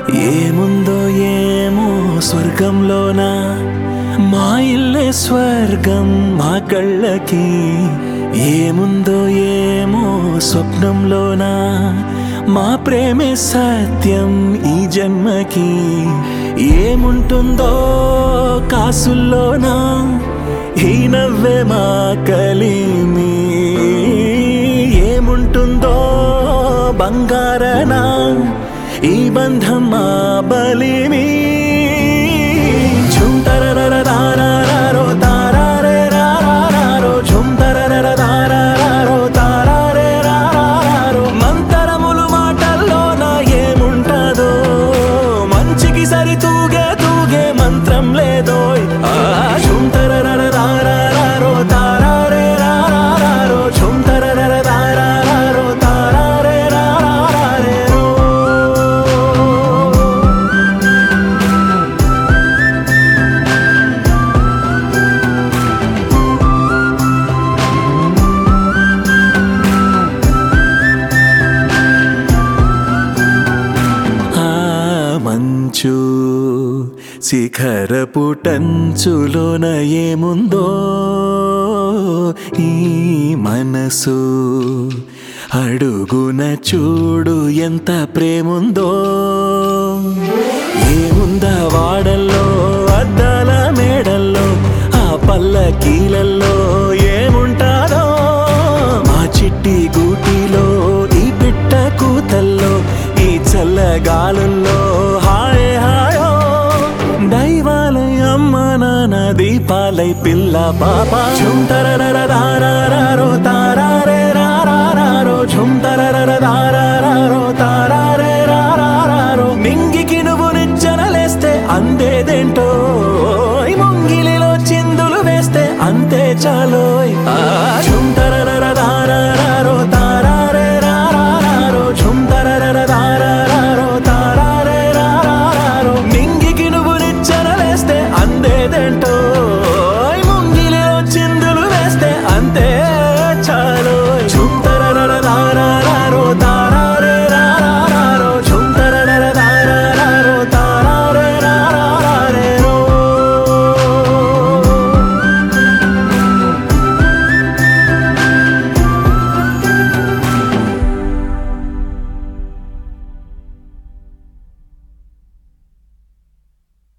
ఏముందో ఏమో స్వర్గంలోనా మా ఇల్లే స్వర్గం మా కళ్ళకి ఏముందో ఏమో స్వప్నంలోనా మా ప్రేమే సత్యం ఈ జన్మకి ఏముంటుందో కాసుల్లోనా ఈ నవ్వే మా కలిమి ఏముంటుందో బంగారనా ఈ బంధం మా బలిమి ఝుమ్ తరరర తారారారో తారారే రారారారో ఝుమ్ తరరర తారారారో తారారే రారారారో మంతరములు మాటల్లోన ఏముంటదో మంచికి సరి తూగే తూగే మంత్రం లేదోయ్ ఆ ఝుమ్ తరరర తారారారో తారారే రారారారో ఝుమ్ తరరర తారారారో తారారే రారారేరో ఆ మంచు శిఖరపు టంచులోన ఏముందో ఈ మనసు అడుగున చూడు ఎంత ప్రేముందో ఏముందా వాడల్లో అద్దాల మేడల్లో ఆ పల్లకీలల్లో ఏముంటాదో మా చిట్టి గూటిలో ఈ పిట్ట కూతల్లో ఈ చల్లగాలుల్లో హాయ్ హాయో దైవాలై అమ్మ నాన్న దీపాలై పిల్ల పాప ఝుమ్ తరరర దారారో తారారే రారారో ఝుమ్ తరరర దారా